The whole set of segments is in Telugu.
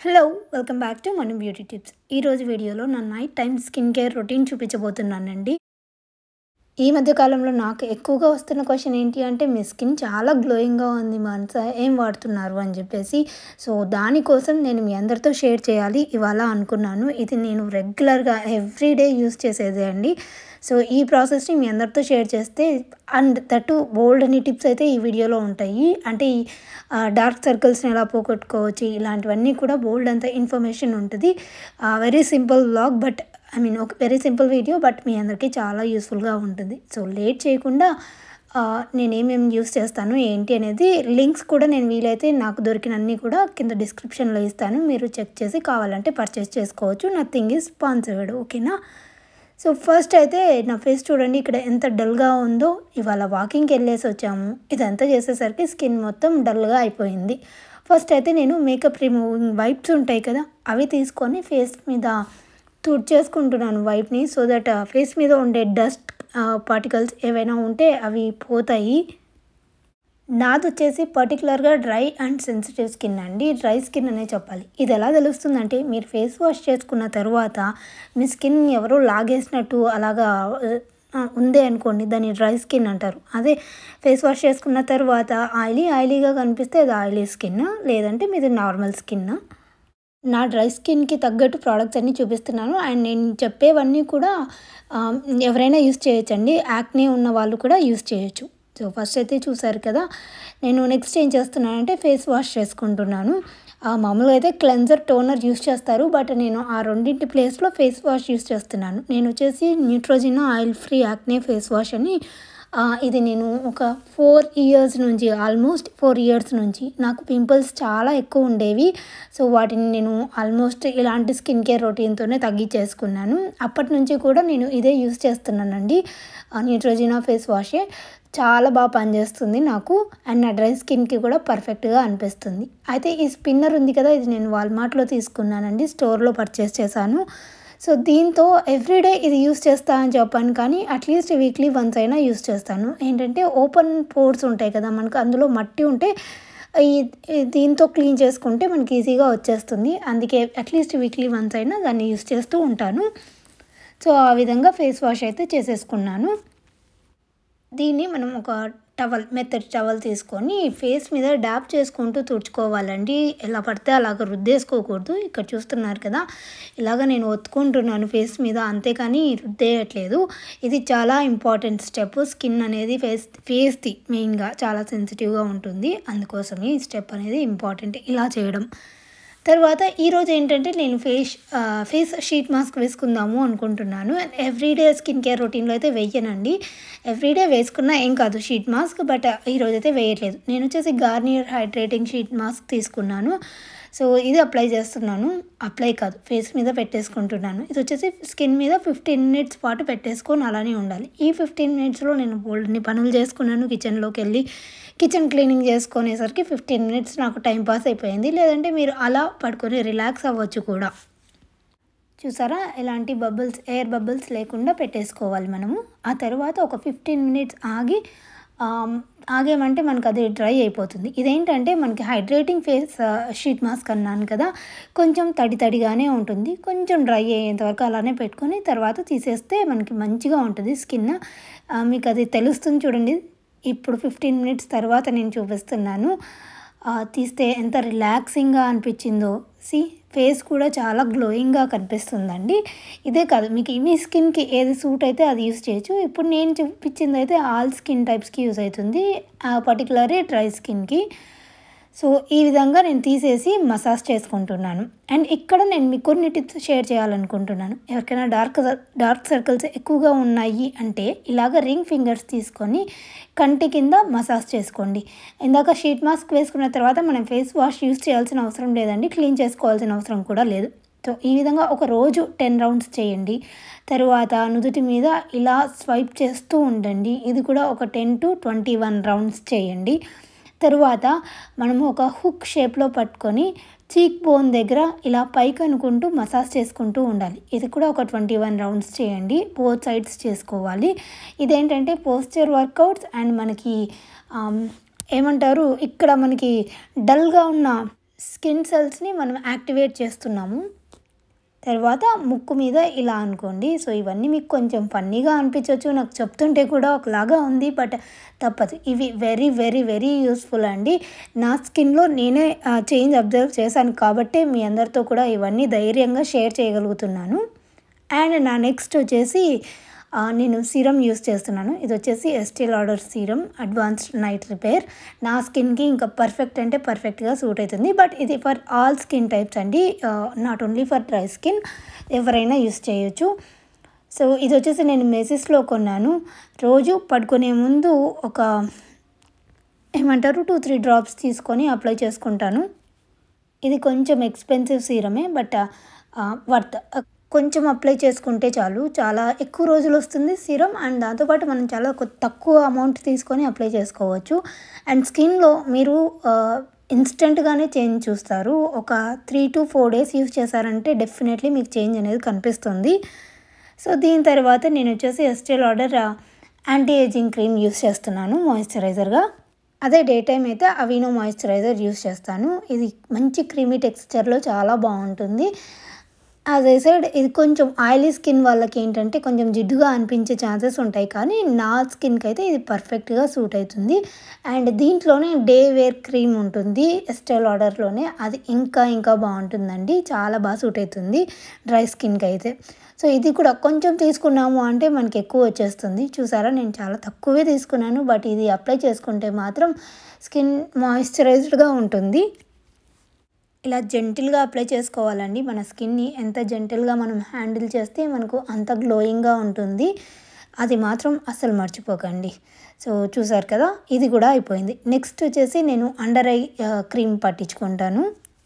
హలో వెల్కమ్ బ్యాక్ టు మన బ్యూటీ టిప్స్ ఈరోజు వీడియోలో నా night time skin care routine చూపించబోతున్నానండి ఈ మధ్య కాలంలో నాకు ఎక్కువగా వస్తున్న క్వశ్చన్ ఏంటి అంటే మీ స్కిన్ చాలా గ్లోయింగ్గా ఉంది మనస ఏం వాడుతున్నారు అని చెప్పేసి సో దానికోసం నేను మీ అందరితో షేర్ చేయాలి ఇవాళ అనుకున్నాను ఇది నేను రెగ్యులర్గా ఎవ్రీడే యూస్ చేసేదే అండి సో ఈ ప్రాసెస్ని మీ అందరితో షేర్ చేస్తే అండ్ దట్టు బోల్డ్ అని టిప్స్ అయితే ఈ వీడియోలో ఉంటాయి అంటే ఈ డార్క్ సర్కిల్స్ని ఎలా పోగొట్టుకోవచ్చు ఇలాంటివన్నీ కూడా బోల్డ్ అంత ఇన్ఫర్మేషన్ ఉంటుంది very simple vlog but I mean ఒక వెరీ సింపుల్ వీడియో బట్ మీ అందరికీ చాలా యూస్ఫుల్గా ఉంటుంది సో లేట్ చేయకుండా నేను ఏమేమి యూస్ చేస్తాను ఏంటి అనేది లింక్స్ కూడా నేను వీలైతే నాకు దొరికినన్ని కూడా కింద డిస్క్రిప్షన్లో ఇస్తాను మీరు చెక్ చేసి కావాలంటే పర్చేస్ చేసుకోవచ్చు నథింగ్ ఈజ్ స్పాన్సర్డ్ ఓకేనా సో ఫస్ట్ అయితే నా ఫేస్ చూడండి ఇక్కడ ఎంత డల్గా ఉందో ఇవాళ వాకింగ్కి వెళ్ళేసి వచ్చాము ఇదంతా చేసేసరికి స్కిన్ మొత్తం డల్గా అయిపోయింది ఫస్ట్ అయితే నేను మేకప్ రిమూవింగ్ వైప్స్ ఉంటాయి కదా అవి తీసుకొని ఫేస్ మీద తుడిచేసుకుంటున్నాను వైప్ని సో దట్ ఫేస్ మీద ఉండే డస్ట్ పార్టికల్స్ ఏవైనా ఉంటే అవి పోతాయి నాది వచ్చేసి పర్టికులర్గా డ్రై అండ్ సెన్సిటివ్ స్కిన్ అండి డ్రై స్కిన్ అనే చెప్పాలి ఇది ఎలా తెలుస్తుందంటే మీరు ఫేస్ వాష్ చేసుకున్న తర్వాత మీ స్కిన్ ఎవరో లాగేసినట్టు అలాగా ఉంది అనుకోండి దాన్ని డ్రై స్కిన్ అంటారు అదే ఫేస్ వాష్ చేసుకున్న తర్వాత ఆయిలీ ఆయిలీగా కనిపిస్తే అది ఆయిలీ స్కిన్ లేదంటే మీది నార్మల్ స్కిన్ నా డ్రై స్కిన్కి తగ్గట్టు ప్రోడక్ట్స్ అన్నీ చూపిస్తున్నాను అండ్ నేను చెప్పేవన్నీ కూడా ఎవరైనా యూస్ చేయొచ్చండి యాక్నే ఉన్న వాళ్ళు కూడా యూస్ చేయొచ్చు సో ఫస్ట్ అయితే చూసారు కదా నేను నెక్స్ట్ ఏం చేస్తున్నానంటే ఫేస్ వాష్ చేసుకుంటున్నాను మామూలుగా అయితే క్లెన్జర్ టోనర్ యూస్ చేస్తారు బట్ నేను ఆ రెండింటి ప్లేస్లో ఫేస్ వాష్ యూస్ చేస్తున్నాను నేను వచ్చేసి Neutrogena oil free acne face wash అని ఇది నేను ఒక ఫోర్ ఇయర్స్ నుంచి ఆల్మోస్ట్ ఫోర్ ఇయర్స్ నుంచి నాకు పింపుల్స్ చాలా ఎక్కువ ఉండేవి సో వాటిని నేను ఆల్మోస్ట్ ఇలాంటి స్కిన్ కేర్ రొటీన్తోనే తగ్గించేసుకున్నాను అప్పటి నుంచి కూడా నేను ఇదే యూస్ చేస్తున్నానండి న్యూట్రోజినా ఫేస్ వాషే చాలా బాగా పనిచేస్తుంది నాకు అండ్ నా డ్రై స్కిన్కి కూడా పర్ఫెక్ట్గా అనిపిస్తుంది అయితే ఈ స్పిన్నర్ ఉంది కదా ఇది నేను వాల్మార్ట్లో తీసుకున్నానండి స్టోర్లో పర్చేస్ చేశాను సో దీంతో ఎవ్రీడే ఇది యూస్ చేస్తా అని చెప్పాను కానీ అట్లీస్ట్ వీక్లీ వన్స్ అయినా యూస్ చేస్తాను ఏంటంటే ఓపెన్ పోర్స్ ఉంటాయి కదా మనకు అందులో మట్టి ఉంటే ఈ దీంతో క్లీన్ చేసుకుంటే మనకి ఈజీగా వచ్చేస్తుంది అందుకే అట్లీస్ట్ వీక్లీ వన్స్ అయినా దాన్ని యూస్ చేస్తూ ఉంటాను సో ఆ విధంగా ఫేస్ వాష్ అయితే చేసేసుకున్నాను దీన్ని మనం ఒక టవల్ మెత్తటి టవల్ తీసుకొని ఫేస్ మీద డ్యాప్ చేసుకుంటూ తుడుచుకోవాలండి ఎలా పడితే అలాగ రుద్దేసుకోకూడదు ఇక్కడ చూస్తున్నారు కదా ఇలాగ నేను ఒత్తుకుంటున్నాను ఫేస్ మీద అంతేకాని రుద్దేయట్లేదు ఇది చాలా ఇంపార్టెంట్ స్టెప్ స్కిన్ అనేది ఫేస్ ఫేస్ది మెయిన్గా చాలా సెన్సిటివ్గా ఉంటుంది అందుకోసమే ఈ స్టెప్ అనేది ఇంపార్టెంట్ ఇలా చేయడం తర్వాత ఈరోజు ఏంటంటే నేను ఫేస్ ఫేస్ షీట్ మాస్క్ వేసుకుందాము అనుకుంటున్నాను ఎవ్రీడే స్కిన్ కేర్ రొటీన్లో అయితే వేయనండి ఎవ్రీడే వేసుకున్నా ఏం కాదు షీట్ మాస్క్ బట్ ఈరోజు అయితే వేయట్లేదు నేను వచ్చేసి గార్నియర్ హైడ్రేటింగ్ షీట్ మాస్క్ తీసుకున్నాను సో ఇది అప్లై చేస్తున్నాను అప్లై కాదు ఫేస్ మీద పెట్టేసుకుంటున్నాను ఇది వచ్చేసి స్కిన్ మీద ఫిఫ్టీన్ మినిట్స్ పాటు పెట్టేసుకొని అలానే ఉండాలి ఈ ఫిఫ్టీన్ మినిట్స్లో నేను బోల్డ్ని పనులు చేసుకున్నాను కిచెన్లోకి వెళ్ళి కిచెన్ క్లీనింగ్ చేసుకునేసరికి ఫిఫ్టీన్ మినిట్స్ నాకు టైం పాస్ అయిపోయింది లేదంటే మీరు అలా పడుకొని రిలాక్స్ అవ్వచ్చు కూడా చూసారా ఎలాంటి బబుల్స్ ఎయిర్ బబుల్స్ లేకుండా పెట్టేసుకోవాలి మనము ఆ తర్వాత ఒక ఫిఫ్టీన్ మినిట్స్ ఆగి ఆగేమంటే మనకు అది డ్రై అయిపోతుంది ఇదేంటంటే మనకి హైడ్రేటింగ్ ఫేస్ షీట్ మాస్క్ అన్నాను కదా కొంచెం తడి తడిగానే ఉంటుంది కొంచెం డ్రై అయ్యేంత వరకు అలానే పెట్టుకొని తర్వాత తీసేస్తే మనకి మంచిగా ఉంటుంది స్కిన్ మీకు అది తెలుస్తుంది చూడండి ఇప్పుడు ఫిఫ్టీన్ మినిట్స్ తర్వాత నేను చూపిస్తున్నాను తీస్తే ఎంత రిలాక్సింగ్గా అనిపించిందో సి ఫేస్ కూడా చాలా గ్లోయింగ్గా కనిపిస్తుందండి ఇదే కాదు మీకు మీ స్కిన్కి ఏది సూట్ అయితే అది యూస్ చేయొచ్చు ఇప్పుడు నేను చూపించింది అయితే ఆల్ స్కిన్ టైప్స్కి యూస్ అవుతుంది పర్టికులర్లీ డ్రై స్కిన్కి సో ఈ విధంగా నేను తీసేసి మసాజ్ చేసుకుంటున్నాను అండ్ ఇక్కడ నేను మీకు కొన్ని టిప్స్ షేర్ చేయాలనుకుంటున్నాను ఎవరికైనా డార్క్ డార్క్ సర్కిల్స్ ఎక్కువగా ఉన్నాయి అంటే ఇలాగ రింగ్ ఫింగర్స్ తీసుకొని కంటి కింద మసాజ్ చేసుకోండి ఇందాక షీట్ మాస్క్ వేసుకున్న తర్వాత మనం ఫేస్ వాష్ యూస్ చేయాల్సిన అవసరం లేదండి క్లీన్ చేసుకోవాల్సిన అవసరం కూడా లేదు సో ఈ విధంగా ఒక రోజు టెన్ రౌండ్స్ చేయండి తరువాత నుదుటి మీద ఇలా స్వైప్ చేస్తూ ఉండండి ఇది కూడా ఒక ten to twenty one rounds చేయండి తరువాత మనము ఒక హుక్ షేప్లో పట్టుకొని చీక్ బోన్ దగ్గర ఇలా పైకి అనుకుంటూ మసాజ్ చేసుకుంటూ ఉండాలి ఇది కూడా ఒక ట్వంటీ వన్ రౌండ్స్ చేయండి బోత్ సైడ్స్ చేసుకోవాలి ఇదేంటంటే పోస్చర్ వర్కౌట్స్ అండ్ మనకి ఏమంటారు ఇక్కడ మనకి డల్గా ఉన్న స్కిన్ సెల్స్ని మనం యాక్టివేట్ చేస్తున్నాము తర్వాత ముక్కు మీద ఇలా అనుకోండి సో ఇవన్నీ మీకు కొంచెం ఫన్నీగా అనిపించవచ్చు నాకు చెప్తుంటే కూడా ఒకలాగా ఉంది బట్ తప్పదు ఇవి వెరీ వెరీ వెరీ యూస్ఫుల్ అండి నా స్కిన్లో నేనే చేంజ్ అబ్జర్వ్ చేశాను కాబట్టే మీ అందరితో కూడా ఇవన్నీ ధైర్యంగా షేర్ చేయగలుగుతున్నాను అండ్ నా నెక్స్ట్ వచ్చేసి ఆ, నేను సీరం యూస్ చేస్తున్నాను ఇది వచ్చేసి Estée Lauder serum advanced night repair నా స్కిన్కి ఇంకా పర్ఫెక్ట్ అంటే పర్ఫెక్ట్గా సూట్ అవుతుంది బట్ ఇది ఫర్ ఆల్ స్కిన్ టైప్స్ అండి not only for dry skin ఎవరైనా యూస్ చేయొచ్చు సో ఇది వచ్చేసి నేను మెసిస్లో కొన్నాను రోజు పడుకునే ముందు ఒక ఏమంటారు టూ త్రీ డ్రాప్స్ తీసుకొని అప్లై చేసుకుంటాను ఇది కొంచెం ఎక్స్పెన్సివ్ సీరమే బట్ వర్త్ కొంచెం అప్లై చేసుకుంటే చాలు చాలా ఎక్కువ రోజులు వస్తుంది సీరం అండ్ దాంతోపాటు మనం చాలా కొ- తక్కువ అమౌంట్ తీసుకొని అప్లై చేసుకోవచ్చు అండ్ స్కిన్లో మీరు ఇన్స్టెంట్గానే చేంజ్ చూస్తారు ఒక three to four days use చేశారంటే డెఫినెట్లీ మీకు చేంజ్ అనేది కనిపిస్తుంది సో దీని తర్వాత నేను వచ్చేసి Estée Lauder anti ageing cream use చేస్తున్నాను మాయిశ్చరైజర్గా అదే డే టైం అయితే అవినో మాయిశ్చరైజర్ యూస్ చేస్తాను ఇది మంచి క్రీమీ టెక్స్చర్లో చాలా బాగుంటుంది యాజ్ ఐ సైడ్ ఇది కొంచెం ఆయిలీ స్కిన్ వాళ్ళకి ఏంటంటే కొంచెం జిడ్డుగా అనిపించే ఛాన్సెస్ ఉంటాయి కానీ నా స్కిన్కి అయితే ఇది పర్ఫెక్ట్గా సూట్ అవుతుంది అండ్ దీంట్లోనే డే వేర్ క్రీమ్ ఉంటుంది ఎస్టైల్ ఆర్డర్లోనే అది ఇంకా ఇంకా బాగుంటుందండి చాలా బాగా సూట్ అవుతుంది డ్రై స్కిన్కి అయితే సో ఇది కూడా కొంచెం తీసుకున్నాము అంటే మనకి ఎక్కువ వచ్చేస్తుంది చూసారా నేను చాలా తక్కువే తీసుకున్నాను బట్ ఇది అప్లై చేసుకుంటే మాత్రం స్కిన్ మాయిశ్చరైజ్డ్గా ఉంటుంది ఇలా జెంటిల్గా అప్లై చేసుకోవాలండి మన స్కిన్ని ఎంత జెంటిల్గా మనం హ్యాండిల్ చేస్తే మనకు అంత గ్లోయింగ్గా ఉంటుంది అది మాత్రం అస్సలు మర్చిపోకండి సో చూసారు కదా ఇది కూడా అయిపోయింది నెక్స్ట్ వచ్చేసి నేను అండర్ ఐ క్రీమ్ పట్టించుకుంటాను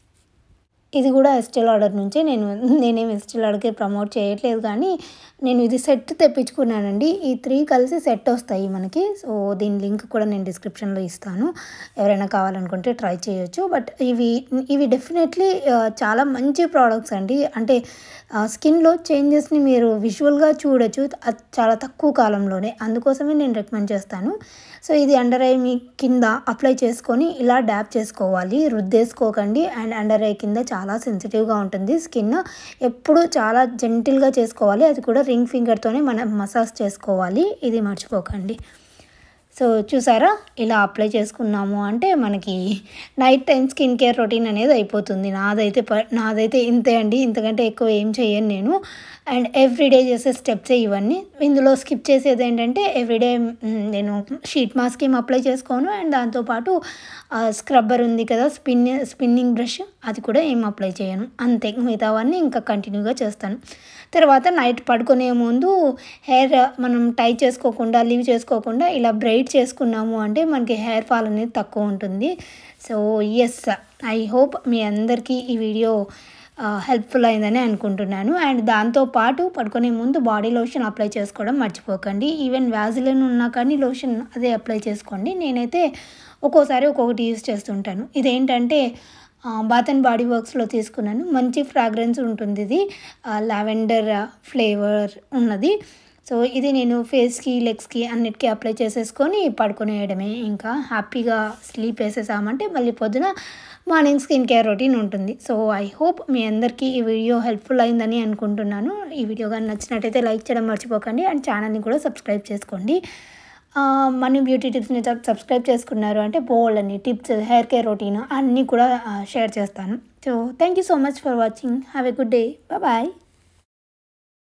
ఇది కూడా ఎస్టెల్ ఆర్డర్ నుంచే నేను నేనేం ఎస్టెల్ ఆర్డర్కి ప్రమోట్ చేయట్లేదు కానీ నేను ఇది సెట్ తెప్పించుకున్నానండి ఈ త్రీ కలిసి సెట్ వస్తాయి మనకి సో దీని లింక్ కూడా నేను డిస్క్రిప్షన్లో ఇస్తాను ఎవరైనా కావాలనుకుంటే ట్రై చేయొచ్చు బట్ ఇవి ఇవి డెఫినెట్లీ చాలా మంచి ప్రోడక్ట్స్ అండి అంటే స్కిన్లో చేంజెస్ని మీరు విజువల్గా చూడొచ్చు అది చాలా తక్కువ కాలంలోనే అందుకోసమే నేను రికమెండ్ చేస్తాను సో ఇది అండర్ ఐ మీ కింద అప్లై చేసుకొని ఇలా డ్యాప్ చేసుకోవాలి రుద్దేసుకోకండి అండ్ అండర్ ఐ కింద చాలా సెన్సిటివ్గా ఉంటుంది స్కిన్ ఎప్పుడు చాలా జెంటిల్గా చేసుకోవాలి అది కూడా రింగ్ ఫింగర్తోనే మనం మసాజ్ చేసుకోవాలి ఇది మర్చిపోకండి సో చూసారా ఇలా అప్లై చేసుకున్నాము అంటే మనకి night time skin care routine అనేది అయిపోతుంది నాదైతే ప నాదైతే ఇంతే అండి ఇంతకంటే ఎక్కువ ఏం చేయను నేను అండ్ ఎవ్రీడే చేసే స్టెప్సే ఇవన్నీ ఇందులో స్కిప్ చేసేది ఏంటంటే ఎవ్రీడే నేను షీట్ మాస్క్ ఏం అప్లై చేసుకోను అండ్ దాంతోపాటు స్క్రబ్బర్ ఉంది కదా స్పిన్ స్పిన్నింగ్ బ్రష్ అది కూడా ఏం అప్లై చేయను అంతే మిగతావన్నీ ఇంకా కంటిన్యూగా చేస్తాను తర్వాత నైట్ పడుకునే ముందు హెయిర్ మనం టై చేసుకోకుండా లీవ్ చేసుకోకుండా ఇలా బ్రైట్ చేసుకున్నాము అంటే మనకి హెయిర్ ఫాల్ అనేది తక్కువ ఉంటుంది సో ఎస్ ఐ హోప్ మీ అందరికీ ఈ వీడియో హెల్ప్ఫుల్ అయిందని అనుకుంటున్నాను అండ్ దాంతోపాటు పడుకునే ముందు బాడీ లోషన్ అప్లై చేసుకోవడం మర్చిపోకండి ఈవెన్ వ్యాజిలిన్ ఉన్నా కానీ లోషన్ అదే అప్లై చేసుకోండి నేనైతే ఒక్కోసారి ఒక్కొక్కటి యూస్ చేస్తుంటాను ఇదేంటంటే బాత్ అండ్ బాడీ వర్క్స్లో తీసుకున్నాను మంచి ఫ్రాగ్రెన్స్ ఉంటుంది ఇది లావెండర్ ఫ్లేవర్ ఉన్నది సో ఇది నేను ఫేస్కి లెగ్స్కి అన్నిటికీ అప్లై చేసేసుకొని పడుకునేయడమే ఇంకా హ్యాపీగా స్లీప్ వేసేసామంటే మళ్ళీ పొద్దున మార్నింగ్ స్కిన్ కేర్ రొటీన్ ఉంటుంది సో ఐ హోప్ మీ అందరికీ ఈ వీడియో హెల్ప్ఫుల్ అయిందని అనుకుంటున్నాను ఈ వీడియో కానీ నచ్చినట్టయితే లైక్ చేయడం మర్చిపోకండి అండ్ ఛానల్ని కూడా సబ్స్క్రైబ్ చేసుకోండి మనీ బ్యూటీ టిప్స్ని సబ్స్క్రైబ్ చేసుకున్నారు అంటే బోల్డ్ అని టిప్స్ హెయిర్ కేర్ రొటీన్ అన్నీ కూడా షేర్ చేస్తాను so thank you so much for watching have a good day bye